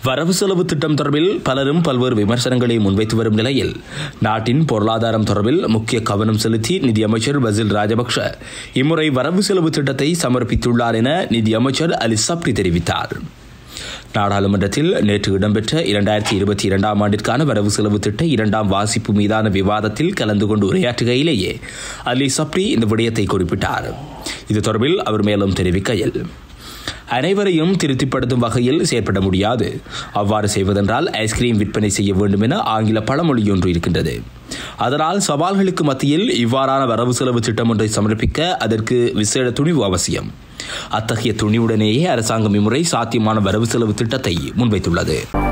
வரவு செலவு திட்டம் தொடர்பில் பலரும் பல்வேறு விமர்சனங்களை முன்வைத்து வரும் நிலையில் நாட்டின் பொருளாதாரம் தொடர்பில் முக்கிய கவனம் செலுத்தி நிதியமைச்சர் பசில் ராஜபக்ஷ இம்முறை வரவு செலவு திட்டத்தை சமர்ப்பித்துள்ளார் என நிதியமைச்சர் அலி சப்ரி தெரிவித்தார் நாடாளுமன்றத்தில் நேற்று இடம்பெற்ற இரண்டாயிரத்தி இருபத்தி இரண்டாம் ஆண்டிற்கான வரவு செலவு திட்ட இரண்டாம் வாசிப்பு மீதான விவாதத்தில் கலந்து கொண்டு உரையாற்றுகையிலேயே அலி சப்ரி இந்த விடயத்தை குறிப்பிட்டார் இது தொடர்பில் அவர் மேலும் தெரிவிக்கையில் அனைவரையும் திருப்திப்படுத்தும் வகையில் செயற்பட முடியாது அவ்வாறு செய்வதென்றால் ஐஸ்கிரீம் விற்பனை செய்ய வேண்டும் என ஆங்கில பழமொழி ஒன்று இருக்கின்றது அதனால் சவால்களுக்கு மத்தியில் இவ்வாறான வரவு செலவு திட்டம் ஒன்றை சமர்ப்பிக்க அதற்கு விசேட துணிவு அவசியம் அத்தகைய துணிவுடனேயே அரசாங்கம் இம்முறை சாத்தியமான வரவு செலவு திட்டத்தை முன்வைத்துள்ளது